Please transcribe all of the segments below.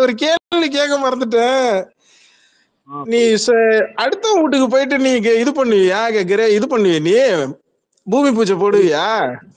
ஒரு கேள்வி கேட்க மறந்துட்டேன் நீ ச- அடுத்த வீட்டுக்கு போயிட்டு நீ கே- இது பண்ணுவியா கேக்குற இது பண்ணுவியா நீ பூமி பூஜை போடுவியா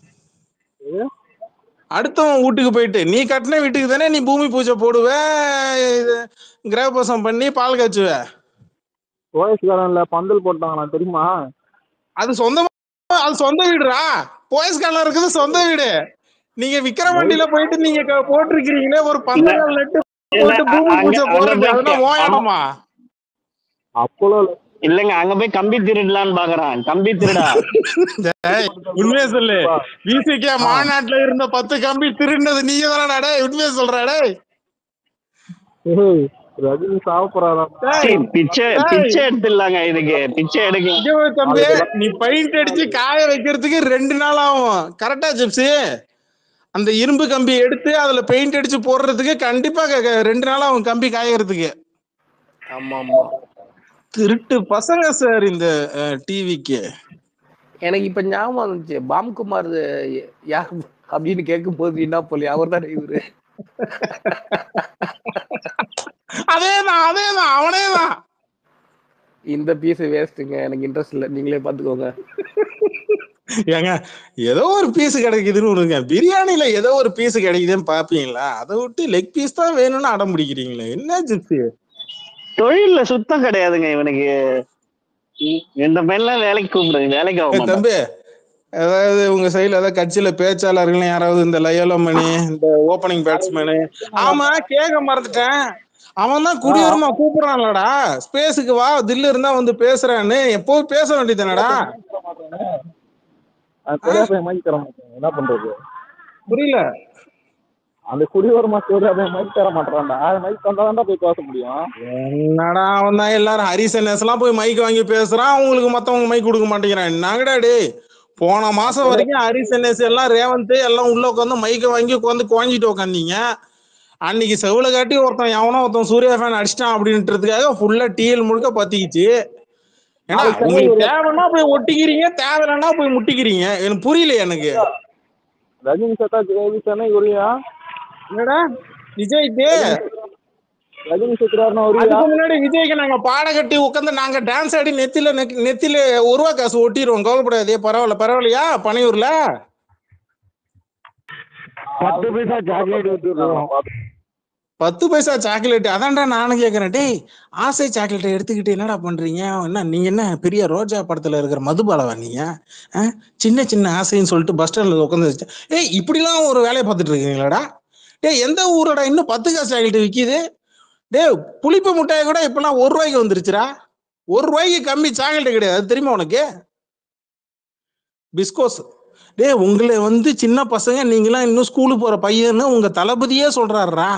அடுத்தவன் வீட்டுக்கு போயிட்டு நீ கட்டின வீட்டுக்கு தானே நீ பூமி பூஜை போடுவ இது கிரகபசம் பண்ணி பால் காய்ச்சுவ ஓஎஸ் காரன்ல பந்தல் போட்டாங்களா தெரியுமா அது சொந்தமா அது சொந்த வீடுடா போயஸ் காலம் இருக்குது சொந்த வீடு நீங்க விக்கிரவாண்டியில போயிட்டு நீங்க க- போட்டிருக்கிறீங்களே ஒரு பந்தல் நட்டு போட்டு பூமி அங்க- பூஜை அங்க போடுறது போய் அதெல்லாம் கே- ஓயானமா அப்போலோ இல்லங்க அங்க போய் கம்பி திருடலான்னு பாக்குறான் கம்பி திருடா டேய், உண்மையை சொல்லு விசிகே மாநாட்டுல இருந்த பத்து கம்பி திருடினது நீங்க தானடா டேய் உண்மையை சொல்றா டேய் ஏய் ரஜினி சாப்பிடறாராம் சீ, பிச்சை பிச்சை எடுத்துடலாங்க இதுக்கு பிச்சை எடுக்க இங்க ஒரு தம்பி நீ பெயிண்ட் அடிச்சு காய வைக்கிறதுக்கு ரெண்டு நாள் ஆகும் கரெக்டா ஜிப்ஸி அந்த இரும்பு கம்பி எடுத்து அதுல பெயிண்ட் அடிச்சு போடுறதுக்கு கண்டிப்பா க- க- ரெண்டு நாள் ஆகும் கம்பி காயறதுக்கு ஆமா ஆமா திருட்டு பசங்க சார் இந்த டிவிக்கு எனக்கு இப்ப ஞாபகம் வந்துச்சு பாம்குமார் யார் அப்படின்னு கேட்கும் போது என்ன போலி அவர் தானே இவரு அதேதான் அதேதான் அவனேதான் இந்த பீஸ் வேஸ்ட்டுங்க எனக்கு இன்ட்ரெஸ்ட் இல்லை நீங்களே பாத்துக்கோங்க ஏங்க ஏதோ ஒரு பீஸ் கிடைக்குதுன்னு விடுங்க பிரியாணில ஏதோ ஒரு பீஸ் கிடைக்குதுன்னு பாப்பீங்களா அதை விட்டு லெக் பீஸ் தான் வேணும்னு அடம் பிடிக்கிறீங்களே என்ன ஜிப்ஸி தொழில்ல சுத்தம் கிடையாதுங்க இவனுக்கு இந்த பெண்லாம் வேலைக்கு கூப்பிடுங்க வேலைக்கு ஆக ஏய் மாட்டான் தம்பி அதாவது உங்க சைடுல ஏதாவது கட்சியில பேச்சாளர்கள் யாராவது இந்த லயோலோ மணி இந்த ஓப்பனிங் பேட்ஸ்மேனு ஆமா கேட்க மறந்துட்டேன் அவன் தான் குடியுரிமை கூப்பிடுறான்லடா ஸ்பேஸுக்கு வா தில்லு இருந்தா வந்து பேசுறான்னு எப்போ பேச வேண்டியதுனடா அது தெரியாத மைக் தர மாட்டேன் என்ன பண்றது புரியல அந்த குடிவரமா தெரியாத மைக் தர மாட்டான்டா மைக் தந்தாதான்டா போய் பேச முடியும் என்னடா அவன் தான் எல்லாரும் ஹரிசனஸ் எல்லாம் போய் மைக் வாங்கி பேசுறான் அவங்களுக்கு மத்தவங்க மைக் கொடுக்க மாட்டேங்கிறான் என்னங்கடா டேய் போன மாசம் வரைக்கும் ஹரிசனஸ் எல்லாம் ரேவந்த் எல்லாம் உள்ள உட்காந்து மைக்கை வாங்கி உட்காந்து குவாஞ்சிட்டு உட்காந்தீங்க அன்னைக்கு செவில காட்டி ஒருத்தன் எவனோ ஒருத்தன் சூர்யா ஃபேன் அடிச்சிட்டான் அப்படின்றதுக்காக ஃபுல்லா டிஎல் முழுக்க பத்திக்கிச்சு ஏன்னா உங்களுக்கு தேவைன்னா போய் ஒட்டிக்கிறீங்க தேவையில்லைன்னா போய் முட்டிக்கிறீங்க எனக்கு புரியல எனக்கு ரஜினி சத்தா ஜெயவி சென்னை உரியா என்னடா விஜய் டே ரஜினி செத்துறாருன்னா உரியா அதுக்கு முன்னாடி விஜய்க்கு நாங்க பாட கட்டி உட்காந்து நாங்க டான்ஸ் ஆடி நெத்தில நெக்- நெத்தில ஒரு ரூபா காசு ஒட்டிடுவோம் கவலைப்படாதே பரவாயில்ல பரவாயில்லையா பனையூர்ல பத்து பைசா சாக்லேட் ஊத்துறோம் பத்து பைசா சாக்லேட் அதான்டா நானும் கேக்குறேன் டேய் ஆசை சாக்லேட்டை எடுத்துக்கிட்டு என்னடா பண்றீங்க என்ன நீங்க என்ன பெரிய ரோஜா படத்துல இருக்கிற மதுபாலவா நீங்க ஆ? சின்ன சின்ன ஆசைன்னு சொல்லிட்டு பஸ் ஸ்டாண்ட்ல உட்காந்து ஏய் இப்படிலாம் ஒரு வேலையை பார்த்துட்டு இருக்கீங்களாடா டேய் எந்த ஊரோட இன்னும் பத்து காசு சாக்லேட் விக்குது டேய் புளிப்பு முட்டாய் கூட இப்பெல்லாம் ஒரு ரூபாய்க்கு வந்துருச்சுடா ஒரு ரூபாய்க்கு கம்மி சாக்லேட் கிடையாது அது தெரியுமா உனக்கு பிஸ்கோஸ் டேய் உங்களை வந்து சின்ன பசங்க நீங்களாம் இன்னும் ஸ்கூலுக்கு போற பையன்னு உங்க தளபதியே சொல்றாருடா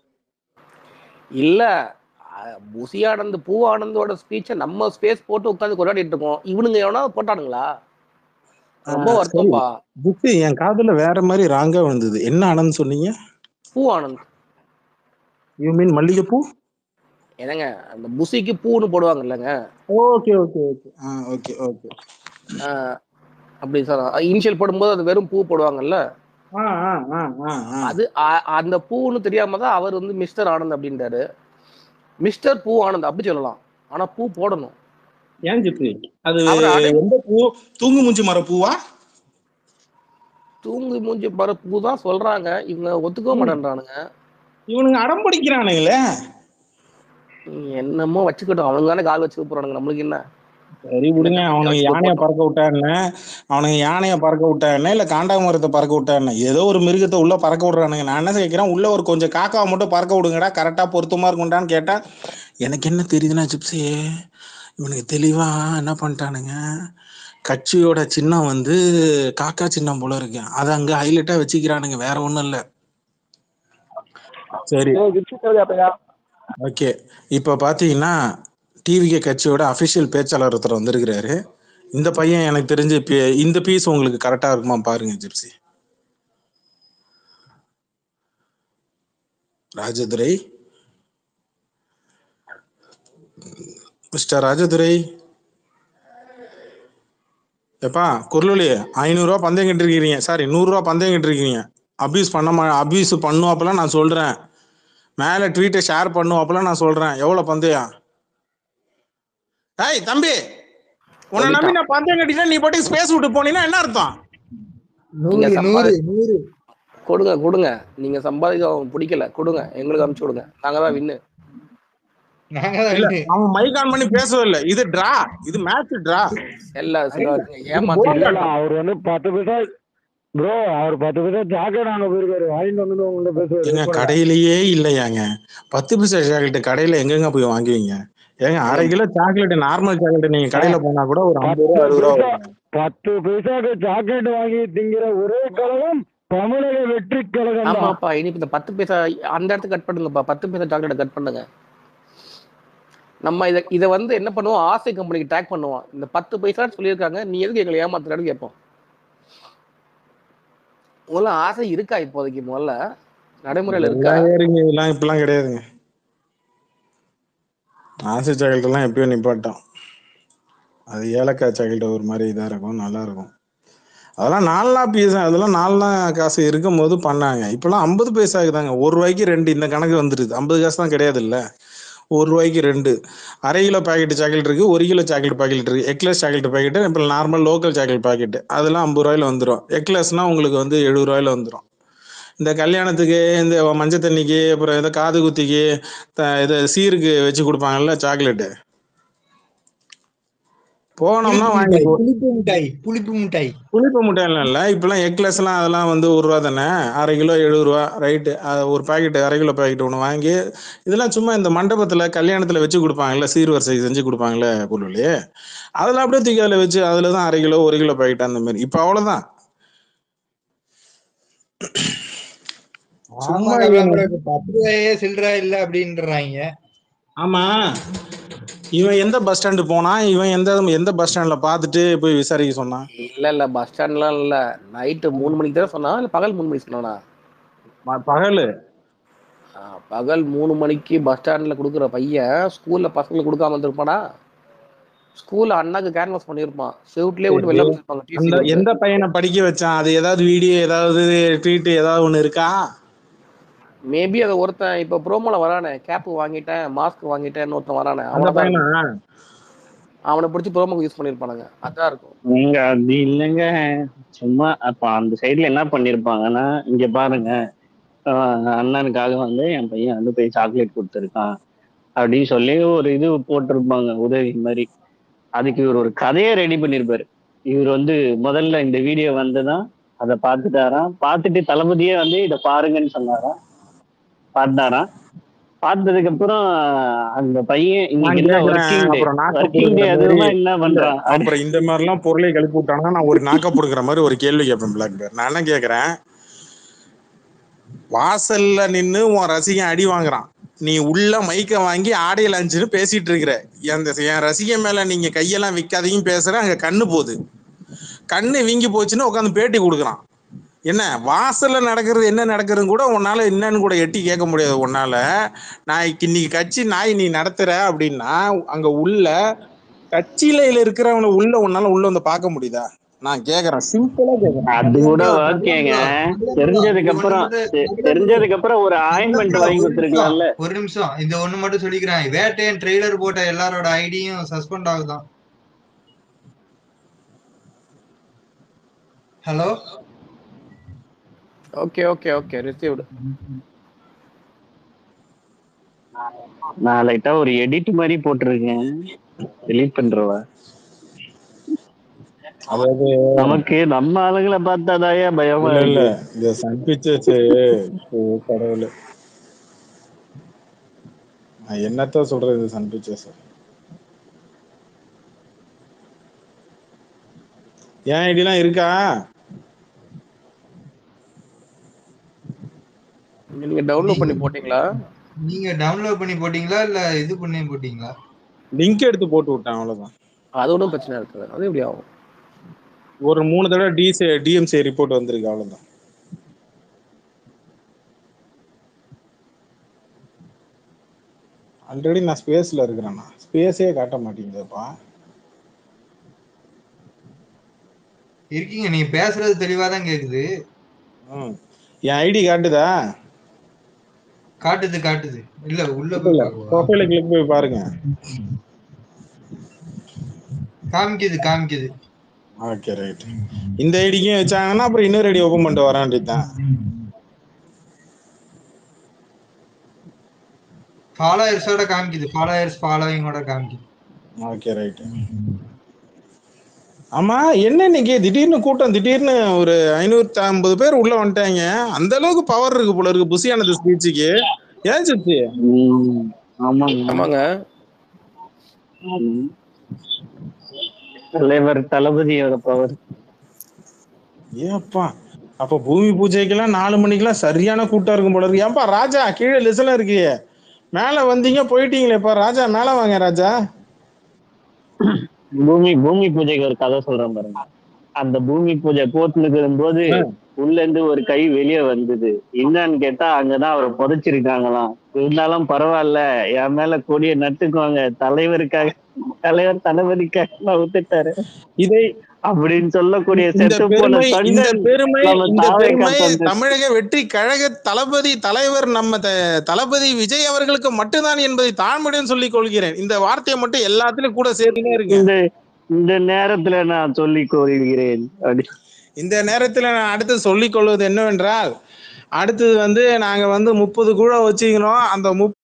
இல்ல அஹ், புசி ஆனந்த் பூ ஆனந்தோட ஸ்பீச்சை நம்ம ஸ்பேஸ் போட்டு உட்காந்து கொண்டாடிட்டு இருக்கோம் இவனுங்க எவனா போட்டானுங்களா ரொம்ப ஆ, வருத்தம்ப்பா புக்கு என் காதுல வேற மாதிரி ராங்கா வந்தது என்ன ஆனந்த் சொன்னீங்க பூ ஆனந்த் யூ மீன் மல்லிகைப்பூ என்னங்க அந்த புசிக்கு பூன்னு போடுவாங்க இல்லைங்க ஓகே ஓகே ஓகே ஆ ஓகே ஓகே அஹ், அப்படி சார் இனிஷியல் போடும்போது அது வெறும் பூ போடுவாங்கல்ல ஆ ஆ ஆ ஆ ஆ அது அ- அந்த பூன்னு தெரியாம தான் அவர் வந்து மிஸ்டர் ஆனந்த் அப்படின்றாரு மிஸ்டர் பூ ஆனந்த் அப்படி சொல்லலாம் ஆனா பூ போடணும் ஏன் ஜிப்ரி அது அவர் அடை- எந்த பூ தூங்கு மூஞ்சி மர பூவா தூங்கு மூஞ்சி பர பூ தான் சொல்றாங்க இவங்க ஒத்துக்க மாட்டேன்றானுங்க இவனுங்க அடம் பிடிக்கிறானுங்களே நீ என்னமோ வச்சுக்கட்டும் அவங்க தானே கால் வச்சு போறானுங்க நம்மளுக்கு என்ன சரி விடுங்க அவனுங்க யானைய பறக்க விட்டான்னு அவனுங்க யானைய பறக்க விட்டான்னு இல்ல காண்டாமரத்தை பறக்க விட்டான்னு ஏதோ ஒரு மிருகத்தை உள்ள பறக்க விடுறானுங்க நான் என்ன கேட்கிறேன் உள்ள ஒரு கொஞ்சம் காக்காவை மட்டும் பறக்க விடுங்கடா கரெக்டா பொருத்தமா இருக்கும்டான்னு கேட்டா எனக்கு என்ன தெரியுதுன்னா சிப்ஸி இவனுக்கு தெளிவா என்ன பண்ணிட்டானுங்க கட்சியோட சின்னம் வந்து காக்கா சின்னம் போல இருக்கு அதை அங்க ஹைலைட்டா வச்சுக்கிறானுங்க வேற ஒண்ணும் இல்ல சரி ஏய் கிப்சி தேவையா ஓகே இப்போ பார்த்தீங்கன்னா டிவிகே கட்சியோட அஃபிஷியல் பேச்சாளர் ஒருத்தர் வந்திருக்கிறாரு இந்த பையன் எனக்கு தெரிஞ்சு இப்ப இந்த பீஸ் உங்களுக்கு கரெக்டாக இருக்குமா பாருங்க ஜிப்சி ராஜதுரை மிஸ்டர் ராஜதுரை எப்பா குரலொலி ஐநூறுரூவா பந்தயம் கட்டிருக்கிறீங்க சாரி நூறுரூவா பந்தயம் கட்டிருக்கீங்க அபியூஸ் பண்ண மா அபியூஸ் பண்ணுவாப்பெல்லாம் நான் சொல்கிறேன் மேல ட்வீட்டை ஷேர் பண்ணும் அப்பெல்லாம் நான் சொல்றேன் எவ்வளவு பந்தயம் ஏய் தம்பி உன்னை நம்பி நான் பந்தயம் கட்டிட்டா நீ பாட்டுக்கு ஸ்பேஸ் விட்டு போனீங்கன்னா என்ன அர்த்தம் நூறு நீங்க நூறு சம்பாதி- நூறு கொடுங்க கொடுங்க நீங்க சம்பாதிக்க அவன் பிடிக்கல கொடுங்க எங்களுக்கு அனுப்பிச்சு விடுங்க நாங்க தான் வின்னு நாங்க தான் இல்ல win. அவன் மைக் ஆன் பண்ணி பேசவே இல்ல இது டிரா இது மேட்ச் டிரா எல்லா சிவாஜிங்க ஏமாத்தி இல்ல, இல்ல, அவர் வந்து பத்து பைசா ப்ரோ அவர் பத்து பைசா ஜாக்கெட் வாங்க போயிருக்காரு வாங்கிட்டு வந்து உங்கள்கிட்ட ஏங்க பேசுவாரு கடையிலேயே இல்லையாங்க பத்து பைசா சாக்லேட் கடையில எங்கெங்க போய் வாங்குவீங்க ஏங்க அரை கிலோ சாக்லேட் நார்மல் சாக்லேட் நீங்க கடையில போனா கூட ஒரு ஐம்பது ரூபா அறுபது ரூபா வருங்க. பத்து பைசாக்கு ஜாக்கெட் வாங்கி திங்கிற ஒரே கழகம் தமிழக வெற்றி கழகம் தான் ஆமாப்பா இனி இந்த பத்து பைசா அந்த இடத்துக்கு கட் பண்ணுங்கப்பா பத்து பைசா சாக்லேட் கட் பண்ணுங்க நம்ம இதை இதை வந்து என்ன பண்ணுவோம் ஆசை கம்பெனிக்கு டேக் பண்ணுவோம் இந்த பத்து பைசான்னு சொல்லியிருக்காங்க நீ எதுக்கு எங்களை ஏமாத்துறான்னு கேட்போம் முதல்ல ஆசை இருக்கா இப்போதைக்கு முதல்ல நடைமுறையில இருக்கா இதெல்லாம் ஏறுங்க இதெல்லாம் இப்பெல்லாம் கிடையாதுங்க ஆசை சாக்லேட் எல்லாம் எப்பயோ நிப்பாட்டோம் அது ஏலக்காய் சாக்லேட் ஒரு மாதிரி இதா இருக்கும் நல்லா இருக்கும் அதெல்லாம் நாலா பீஸ் அதெல்லாம் நாலா காசு இருக்கும் போது பண்ணாங்க இப்பெல்லாம் ஐம்பது பைசாக்கு தாங்க ஒரு ரூபாய்க்கு ரெண்டு இந்த கணக்கு வந்துருது ஐம்பது காசு தான் கிடையாது இல்ல ஒரு ரூபாய்க்கு ரெண்டு அரை கிலோ பாக்கெட் சாக்லேட் இருக்கு ஒரு கிலோ சாக்லேட் பாக்கெட் இருக்கு எக்லஸ் சாக்லேட் பாக்கெட் இப்போ நார்மல் லோக்கல் சாக்லேட் பாக்கெட் அதெல்லாம் ஐம்பது ரூபாயில வந்துடும் எக்லஸ்னா உங்களுக்கு வந்து எழுபது ரூபாயில வந்துடும் இந்த கல்யாணத்துக்கு இந்த மஞ்சள் தண்ணிக்கு அப்புறம் ஏதோ காது குத்திக்கு த- இது சீருக்கு வச்சு கொடுப்பாங்கல்ல சாக்லேட்டு போனோம்னா புளிப்பு வாங்கி மிட்டாய், புளிப்பு மிட்டாய் புளிப்பு மிட்டாய் புளிப்பு முட்டையெல்லாம் இல்லை இப்பெல்லாம் எக்லெஸ்லாம் அதெல்லாம் வந்து ஒரு ரூபா தானே அரை கிலோ எழுபது ரூபா ரைட்டு ஒரு பாக்கெட் அரை கிலோ பாக்கெட் ஒன்று வாங்கி இதெல்லாம் சும்மா இந்த மண்டபத்தில் கல்யாணத்தில் வச்சு கொடுப்பாங்கல்ல சீர்வரிசை செஞ்சு கொடுப்பாங்கல்ல பொருள் அதில் அப்படியே தூக்கி அதில் வச்சு அதில் தான் அரை கிலோ ஒரு கிலோ பாக்கெட் அந்த மாதிரி இப்போ அவ்வளோதான் சும்மா ஆமாடா, இவன் ஆமாடா, இப்ப பத்து ரூபாயே சில்லற இல்ல அப்படின்றாங்க ஆமா இவன் எந்த பஸ் ஸ்டாண்டு போனான் இவன் எந்த எந்த பஸ் ஸ்டாண்ட்ல பார்த்துட்டு போய் விசாரிக்க சொன்னான் இல்ல இல்ல பஸ் ஸ்டாண்ட்லாம் இல்ல நைட்டு மூணு மணிக்கு தான் சொன்னா இல்ல பகல் மூணு மணிக்கு சொன்னானா ம- பகலு ஆ, பகல் மூணு மணிக்கு பஸ் ஸ்டாண்ட்ல கொடுக்குற பையன் ஸ்கூல்ல பசங்களுக்கு கொடுக்காம இருந்திருப்பானா ஸ்கூல்ல அண்ணாக்கு கேன்வாஸ் பண்ணியிருப்பான் செவுட்லயே விட்டு வெளில வச்சிருப்பாங்க அந்த டிசி எந்த பையனை படிக்க வச்சான் அது ஏதாவது வீடியோ ஏதாவது ட்வீட் ஏதாவது ஒண்ணு இருக்கா மேபி அது ஒருத்தன் இப்ப ப்ரோமோல வரானே கேப் வாங்கிட்டேன் மாஸ்க் வாங்கிட்டேன் ஒருத்தன் வரானே அந்த அவனை தான் பையனா அவனை பிடிச்சி ப்ரோமோக்கு யூஸ் பண்ணிருப்பானுங்க அதான் இருக்கும் நீங்க அது இல்லைங்க சும்மா அப்ப அந்த சைடுல என்ன பண்ணிருப்பாங்கன்னா இங்க பாருங்க ஆஹ் அண்ணனுக்காக வந்து என் பையன் வந்து போய் சாக்லேட் கொடுத்துருக்கான் அப்படின்னு சொல்லி ஒரு இது போட்டிருப்பாங்க உதவி மாதிரி அதுக்கு இவர் ஒரு கதையை ரெடி பண்ணிருப்பாரு இவர் வந்து முதல்ல இந்த வீடியோ வந்துதான் அதை பார்த்துட்டாராம் பார்த்துட்டு தளபதியே வந்து இதை பாருங்கன்னு சொன்னாராம் பார்த்தாராம் பார்த்ததுக்கு அப்புறம் அந்த பையன் நான் இன்னைக்கு என்ன கேக்குறேன், ஒர்க்கிங் டே அப்புறம் நாக்கு ஒர்க்கிங் டே புடுங்குற அதுவுமா மாதிரி என்ன பண்றான் அப்புறம் இந்த மாதிரி எல்லாம் பொருளை கழிப்பு விட்டாங்கன்னா நான் ஒரு நாக்க கொடுக்குற மாதிரி ஒரு கேள்வி கேட்பேன் பிளாக் பேர் நான் என்ன கேக்குறேன் வாசல்ல நின்னு உன் ரசிகன் அடி வாங்குறான் நீ உள்ள மைக்க வாங்கி ஆடியோ லான்ச்சுன்னு பேசிட்டு இருக்கிற அந்த என் ரசிகன் மேல நீங்க கையெல்லாம் வைக்காதீங்க பேசுற அங்க கண்ணு போகுது கண்ணு வீங்கி போச்சுன்னு உட்காந்து பேட்டி கொடுக்குறான் என்ன வாசல்ல நடக்கிறது என்ன நடக்குதுன்னு கூட உன்னால என்னன்னு கூட எட்டி கேட்க முடியாது உன்னால நாளைக்கு இன்னைக்கு கட்சி நாய் நீ நடத்துற அப்படின்னா அங்க உள்ள கட்சியில இருக்கிறவன உள்ள உன்னால உள்ள வந்து பார்க்க முடியுதா நான் கேக்குறேன் சிம்பிளா கேக்குறேன் அது கூட ஓகேங்க தெரிஞ்சதுக்கு அப்புறம் தெ- தெரிஞ்சதுக்கு அப்புறம் ஒரு ஆயின்மெண்ட் வாங்கி கொடுத்துருக்கலாம்ல ஒரு நிமிஷம் இந்த ஒண்ணு மட்டும் சொல்லிக்கிறேன் வேட்டையன் ட்ரெய்லர் போட்ட எல்லாரோட ஐடியும் சஸ்பெண்ட் ஆகுதான் hello okay okay okay received நான் லைட்டா ஒரு எடிட் மாதிரி போட்டிருக்கேன் டெலீட் பண்றவா அதாவது நமக்கு நம்ம ஆளுங்களை பார்த்தாதாயா பயமா இல்ல இல்ல இருக்கு இந்த சன் பிக்சர்ஸ் கடவுள் நான் என்னத்த சொல்றது இந்த சன் பிக்சர்ஸ் ஏன் ஐடிலாம் இருக்கா நீங்க டவுன்லோட் பண்ணி போட்டீங்களா நீங்க டவுன்லோட் பண்ணி போட்டீங்களா இல்ல இது பண்ணி போட்டீங்களா லிங்க் எடுத்து போட்டு விட்டேன் அவ்வளவுதான் அது ஒன்றும் பிரச்சனை இருக்காது அது எப்படி ஆகும் ஒரு மூணு தடவை டிசி டிஎம்சி ரிப்போர்ட் வந்திருக்கு அவ்வளவுதான் ஆல்ரெடி நான் ஸ்பேஸ்ல இருக்கிறேன்னா ஸ்பேஸே காட்ட மாட்டேங்குதுப்பா இருக்கீங்க நீங்க பேசுறது தெளிவா தான் கேக்குது ம் என் ஐடி காட்டுதா காட்டுது காட்டுது இல்ல உள்ள போய் பாக்கவா? ப்ரொஃபைல கிளிக் போய் பாருங்க காமிக்குது காமிக்குது ஓகே ரைட் இந்த ஐடிக்கும் வச்சாங்கன்னா அப்புறம் இன்னொரு ஐடி ஓபன் பண்ணிட்டு வர வேண்டியதுதான் ஃபாலோயர்ஸோட காமிக்குது ஃபாலோயர்ஸ் ஃபாலோவிங்கோட காமிக்குது ஓகே ரைட் ஆமா என்ன இன்னைக்கு திடீர்னு கூட்டம் திடீர்னு ஒரு ஐநூத்தி ஐம்பது பேர் உள்ள வந்துட்டாங்க அந்த அளவுக்கு பவர் இருக்கு போல இருக்கு புசியானது ஸ்பீச்சுக்கு ஏன் சித்தி ம், ஆமாங்க ஆமாங்க ம். தலைவர் தளபதியோட பவர் ஏப்பா அப்ப பூமி பூஜைக்கெல்லாம் நாலு மணிக்கெல்லாம் சரியான கூட்டம் இருக்கும் போல இருக்கு ஏன்பா ராஜா கீழே லிஸ்ட்ல இருக்கு மேல வந்தீங்க போயிட்டீங்களேப்பா ராஜா மேல வாங்க ராஜா பூமி பூமி பூஜைக்கு ஒரு கதை சொல்றேன் பாருங்க அந்த பூமி பூஜை போட்டுன்னு போது உள்ள இருந்து ஒரு கை வெளியே வந்தது என்னன்னு கேட்டா அங்கதான் அவரை புதைச்சிருக்காங்களாம் இருந்தாலும் பரவாயில்ல என் மேல கொடியை நட்டுக்குவாங்க தலைவருக்காக தலைவர் தளபதிக்காக நான் விட்டுட்டாரு இதை அப்படின்னு சொல்லக்கூடிய இந்த செத்து போன பெருமை இந்த தொண்டன் பெருமை நம்ம இந்த தாவேக்கா பெருமை தொண்டன். தமிழக வெற்றி கழக தளபதி தலைவர் நம்ம த- தளபதி விஜய் அவர்களுக்கு மட்டும்தான் என்பதை தாழ்மையுடன் சொல்லிக் கொள்கிறேன் இந்த வார்த்தையை மட்டும் எல்லாத்துலயும் கூட சேர்த்துனே இருக்கு இந்த இந்த நேரத்துல நான் சொல்லிக் கொள்கிறேன் அப்படி இந்த நேரத்துல நான் அடுத்து சொல்லிக் கொள்வது என்னவென்றால் அடுத்தது வந்து நாங்க வந்து முப்பது குழு வச்சுக்கிறோம் அந்த முப்பது